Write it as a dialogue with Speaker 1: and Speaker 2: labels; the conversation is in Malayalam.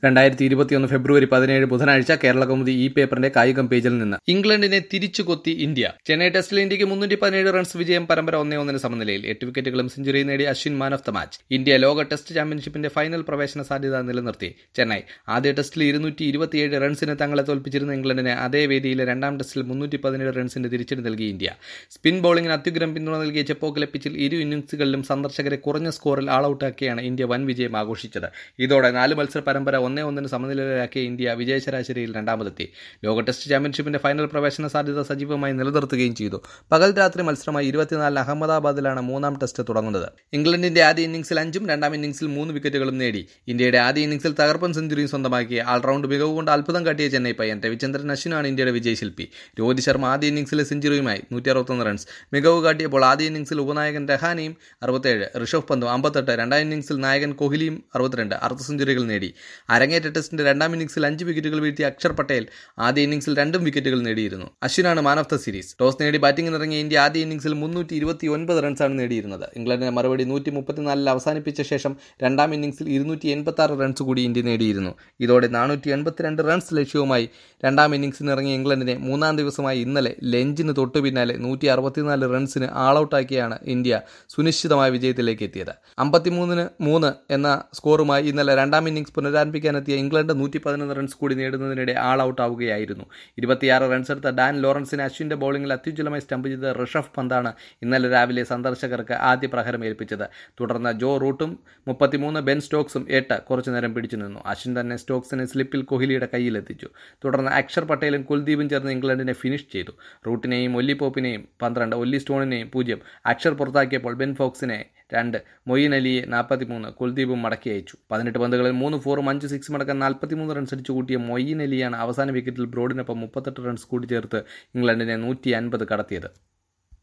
Speaker 1: രണ്ടായിരത്തി ഇരുപത്തിയൊന്ന് ഫെബ്രുവരി പതിനേഴ് ബുധനാഴ്ച കേരള കൗമുദി ഈ പേപ്പറിന്റെ കായികം പേജിൽ നിന്ന് ഇംഗ്ലണ്ടിനെ തിരിച്ചു കൊത്തി ഇന്ത്യ ചെന്നൈ ടെസ്റ്റിൽ ഇന്ത്യക്ക് മുന്നൂറ്റി പതിനേഴ് റൺസ് വിജയം പരമ്പര ഒന്നേ ഒന്നിന് സമനിലയിൽ എട്ട് വിക്കറ്റുകളും സെഞ്ചുറിയും നേടി Ashwin man of the match India ലോക ടെസ്റ്റ് ചാമ്പ്യൻഷിപ്പിന്റെ ഫൈനൽ പ്രവേശന സാധ്യത നിലനിർത്തി ചെന്നൈ ആദ്യ ടെസ്റ്റിൽ ഇരുന്നൂറ്റി ഇരുപത്തിയേഴ് റൺസിന് തങ്ങളെ തോൽപ്പിച്ചിരുന്ന ഇംഗ്ലണ്ടിനെ അതേ വേദിയിലെ രണ്ടാം ടെസ്റ്റിൽ മുന്നൂറ്റി പതിനേഴ് റൺസിന്റെ തിരിച്ചടി നൽകി ഇന്ത്യ സ്പിൻ ബൌളിംഗിന് അത്യുഗ്രം പിന്തുണ നൽകിയ ചെപ്പോക്കിലെ പിച്ചിൽ ഇരു ഇന്നിംഗ്സുകളിലും സന്ദർശകരെ കുറഞ്ഞ സ്കോറിൽ ആൾ ഔട്ടാക്കിയാണ് ഇന്ത്യ വൻ വിജയം ആഘോഷിച്ചത് ഇതോടെ നാല് മത്സര പരമ്പര ഒന്നേ ഒന്നിന് സമനിലയിലാക്കിയ ഇന്ത്യ വിജയശരാശരിയിൽ രണ്ടാമതെത്തി ലോക ടെസ്റ്റ് ചാമ്പ്യൻഷിപ്പിന്റെ ഫൈനൽ പ്രവേശന സാധ്യത സജീവമായി നിലനിർത്തുകയും ചെയ്തു പകൽ രാത്രി മത്സരമായി ഇരുപത്തിനാലിന് അഹമ്മദാബാദിലാണ് മൂന്നാം ടെസ്റ്റ് തുടങ്ങുന്നത് ഇംഗ്ലണ്ടിന്റെ ആദ്യ ഇന്നിംഗ്സിൽ അഞ്ചും രണ്ടാം ഇന്നിംഗ്സിൽ മൂന്ന് വിക്കറ്റുകളും നേടി ഇന്ത്യയുടെ ആദ്യ ഇന്നിംഗ്സിൽ തകർപ്പൻ സെഞ്ചുറിയും സ്വന്തമാക്കിയ ആൾറൗണ്ട് മികവ് കൊണ്ട് അത്ഭുതം കാട്ടിയ ചെന്നൈ പയ്യൻ രവിചന്ദ്രൻ അശ്വിനാണ് ഇന്ത്യയുടെ വിജയശില്പി രോഹിത് ശർമ്മ ആദ്യ ഇന്നിംഗ്സിലെ സെഞ്ചുറിയുമായി നൂറ്റി അറുപത്തൊന്ന് റൺസ് മികവ് കാട്ടിയപ്പോൾ ആദ്യ ഇന്നിംഗ്സിൽ ഉപനായകൻ രഹാനെയും അറുപത്തേഴ് ഋഷഭ് പന്തും അമ്പത്തെട്ട് രണ്ടാം ഇന്നിംഗ്സിൽ നായകൻ കോഹ്ലിയും അറുപത്തിരണ്ട് അർദ്ധ സെഞ്ചുറികൾ നേടി അരങ്ങേറ്റ ടെസ്റ്റിന്റെ രണ്ടാം ഇന്നിംഗ്സിൽ അഞ്ച് വിക്കറ്റുകൾ വീഴ്ത്തിയ അക്ഷർ പട്ടേൽ ആദ്യ ഇന്നിംഗ്സിൽ രണ്ടും വിക്കറ്റുകൾ നേടിയിരുന്നു അശ്വിനാണ് man of the series toss നേടി ബാറ്റിംഗിന് ഇറങ്ങിയ ഇന്ത്യ ആദ്യ ഇന്നിംഗ്സിൽ മുന്നൂറ്റി ഇരുപത്തി ഒൻപത് റൺസാണ് നേടിയിരുന്നത് ഇംഗ്ലണ്ടിനെ മറുപടി നൂറ്റി മുപ്പത്തിനാലിൽ അവസാനിപ്പിച്ച ശേഷം രണ്ടാം ഇന്നിംഗ്സിൽ ഇരുന്നൂറ്റി എൺപത്തി ആറ് റൺസ് കൂടി ഇന്ത്യ നേടിയിരുന്നു ഇതോടെ നാനൂറ്റി എൺപത്തിരണ്ട് റൺസ് ലക്ഷ്യവുമായി രണ്ടാം ഇന്നിംഗ്സിന് ഇറങ്ങിയ ഇംഗ്ലണ്ടിനെ മൂന്നാം ദിവസമായി ഇന്നലെ ലഞ്ചിന് തൊട്ടു പിന്നാലെ നൂറ്റി അറുപത്തിനാല് റൺസിന് ആൾ ഔട്ടാക്കിയാണ് ഇന്ത്യ സുനിശ്ചിതമായ വിജയത്തിലേക്ക് എത്തിയത് അമ്പത്തിമൂന്നിന് മൂന്ന് എന്ന സ്കോറുമായി ഇന്നലെ രണ്ടാം ഇന്നിംഗ്സ് പുനരാരംഭിക്കാനെത്തിയ ഇംഗ്ലണ്ട് നൂറ്റി പതിനൊന്ന് റൺസ് കൂടി നേടുന്നതിനിടെ ആൾ ഔട്ട് ആവുകയായിരുന്നു ഇരുപത്തിയാറ് റൺസ് എടുത്ത ഡാൻ ലോറൻസിനെ അശ്വിന്റെ ബൌളിംഗിൽ അത്യുജ്വലമായി സ്റ്റംപ് ചെയ്ത ഋഷഭ് പന്താണ് ഇന്നലെ രാവിലെ സന്ദർശകർക്ക് ആദ്യ പ്രഹരം ഏൽപ്പിച്ചത് തുടർന്ന് ജോ റൂട്ടും മുപ്പത്തിമൂന്ന് ബെൻ സ്റ്റോക്സും എട്ട് കുറച്ചുനേരം പിടിച്ചു നിന്നു അശ്വിൻ തന്നെ സ്റ്റോക്സിനെ സ്ലിപ്പിൽ കോഹ്ലിയുടെ കയ്യിലെത്തിച്ചു തുടർന്ന് അക്ഷർ പട്ടേലും കുൽദീപും ചേർന്ന് ഇംഗ്ലണ്ടിനെ ഫിനിഷ് ചെയ്തു റൂട്ടിനെയും ഒല്ലി പോപ്പിനെയും പന്ത്രണ്ട് ഒല്ലി സ്റ്റോണിനെയും പൂജ്യം അക്ഷർ പുറത്താക്കിയപ്പോൾ ബെൻ ഫോക്സിനെ രണ്ട് മൊയ്യൻ അലിയെ നാൽപ്പത്തിമൂന്ന് കുൽദീപും മടക്കി അയച്ചു പതിനെട്ട് പന്തുകളിൽ മൂന്ന് ഫോറും അഞ്ച് സിക്സും അടക്കം നാൽപ്പത്തിമൂന്ന് റൺസ് അടിച്ചു കൂട്ടിയ മൊയ്യൻ അലിയാണ് അവസാന വിക്കറ്റിൽ ബ്രോഡിനൊപ്പം മുപ്പത്തെട്ട് റൺസ് കൂടി ചേർത്ത് ഇംഗ്ലണ്ടിനെ നൂറ്റി അൻപത് കടത്തിയത്